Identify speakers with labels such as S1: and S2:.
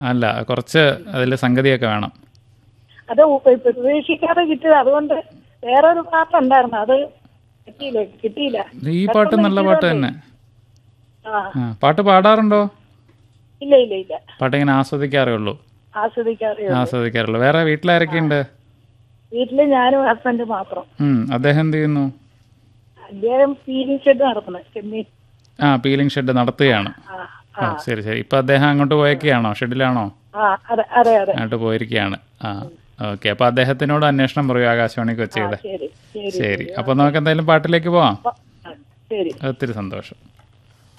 S1: അല്ല കുറച്ച് അതിൽ സംഗതിയൊക്കെ വേണം
S2: അത് ഉ- പ്രതീക്ഷിക്കാതെ കിട്ടിയത് അതുകൊണ്ട് വേറൊരു പാട്ടുണ്ടായിരുന്നു അത് കിട്ടിയില്ല കിട്ടിയില്ല
S1: ഈ പാട്ട് നല്ല പാട്ട് തന്നെ
S2: ആ
S1: ആ പാട്ട് പാടാറുണ്ടോ
S2: ഇല്ല ഇല്ല ഇല്ല
S1: പാട്ട് ഇങ്ങനെ ആസ്വദിക്കാറേ ഉള്ളൂ
S2: ആസ്വദിക്കാറേ
S1: ആസ്വദിക്കാറുള്ളൂ വേറെ വീട്ടിലാരൊക്കെയുണ്ട്
S2: വീട്ടില് ഞാനും ഹസ്ബൻഡ് മാത്രം
S1: ഉം, അദ്ദേഹം എന്ത് ചെയ്യുന്നു
S2: അദ്ദേഹം ഫീലിംഗ് ഷെഡ് നടത്തുന്നത് ചെമ്മീൻ
S1: ആ പീലിംഗ് ഷെഡ് നടത്തുകയാണ്
S2: ആ
S1: ആ ശരി ശരി ഇപ്പൊ അദ്ദേഹം അങ്ങോട്ട് പോയേക്കാണോ ഷെഡിലാണോ
S2: ആ അതെ അതെ അതെ
S1: അങ്ങോട്ട് പോയിരിക്കുകയാണ് ആ ഓക്കെ അപ്പൊ അദ്ദേഹത്തിനോട് അന്വേഷണം പറയൂ ആകാശവാണി കൊച്ചിയുടെ
S2: ശരി ശരി
S1: ശരി അപ്പൊ നമുക്ക് എന്തായാലും പാട്ടിലേക്ക് പോവാം
S2: ആ, ശരി
S1: ഒത്തിരി സന്തോഷം